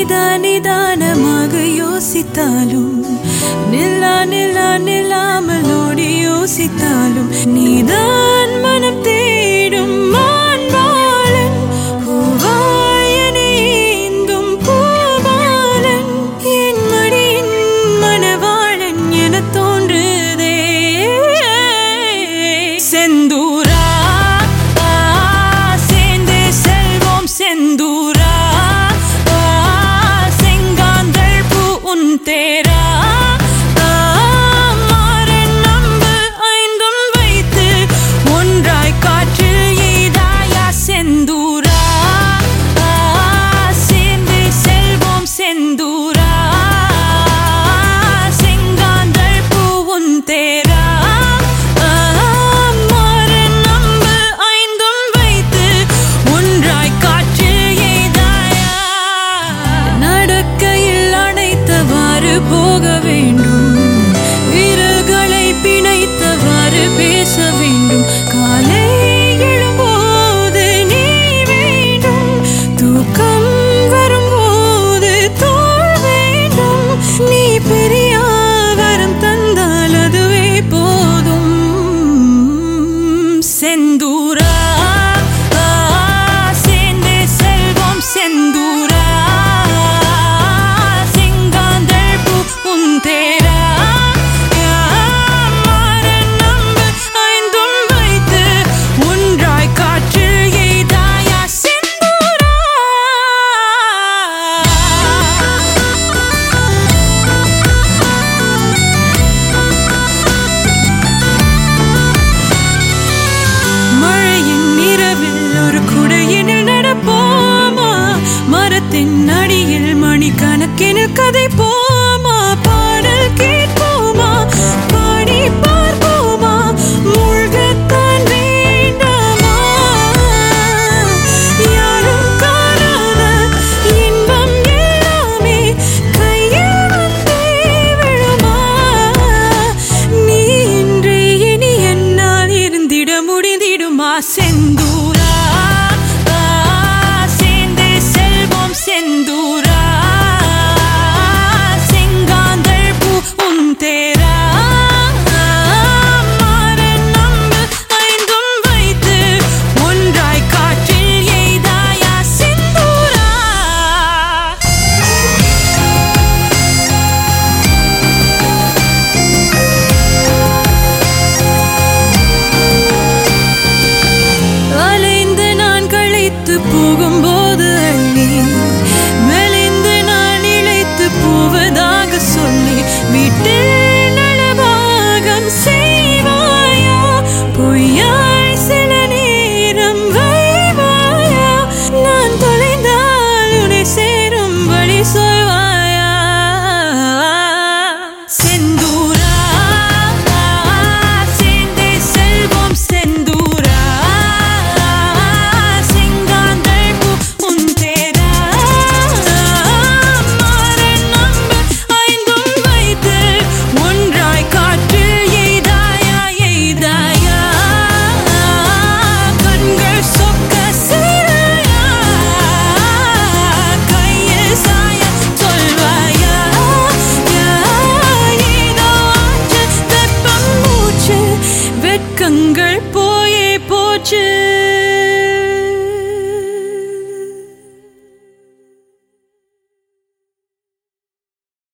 நீதான் நிதானமாக யோசித்தாலும் நில்லா நில்லா நில்லாமல் ஓடி யோசித்தாலும் நீதான் மனம் தேடும் மான்பாலன் பூவாயனை ஏந்தும் பூபாலன் என் மடியின் மணவாளன் என தோன்றுதே செந்தூரா ஆ, சேர்ந்தே செல்வோம் செந்தூரா ஆ, செங்காந்தள் பூ உன் தேரா ஆ, மாறன் நம்பு ஐந்தும் வைத்து ஒன்றாய் காற்றில் எய்தாயா செந்தூரா ஆ, சேர்ந்தே செல்வோம் செந்தூரா செங்காந்தள் பூ உன் தேரா ஆ, மாறன் நம்பு ஐந்தும் வைத்து ஒன்றாய் காற்றில் எய்தாயா நடக்கையில் அணைத்தவாறு போக வேண்டும் விரல்களை பிணைத்தவாறு பேச வேண்டும் காலை எழும்போது நீ வேண்டும் தூக்கம் வரும்போது தோல் வேண்டும் நீ பெரிய வரம் தந்தால் அதுவே போதும் செந்தூரா ஆ, சேர்ந்தே செல்வோம் செந்தூரா செங்காந்தள் பூ உன் தேரா மாறன் நம்பு ஐந்தும் வைத்து ஒன்றாய் காற்றில் எய்தாயா செந்தூரா மழையின் இரவில் ஒரு குடையினில் நடப்போமா மரத்தின் அடியில் மணிக்கணக்கினில் கதை போமா பாடல் கேட்போமா பாடி பார்ப்போமா மூழ்கத்தான் வேண்டாமா யாரும் காணாத இன்பம் எல்லாமே கையில் வந்தே விழுமா நீ இன்றே இனி என்னால் இருந்திட முடிந்திடுமா செந்தூரா ஆ, சேர்ந்தே செல்வோம் செந்தூரா செங்காந்தள் பூ உன் தேரா மாறன் நம்பு ஐந்தும் வைத்து ஒன்றாய் காற்றில் எய்தாயா செந்தூரா அலைந்து நான் களைத்து போ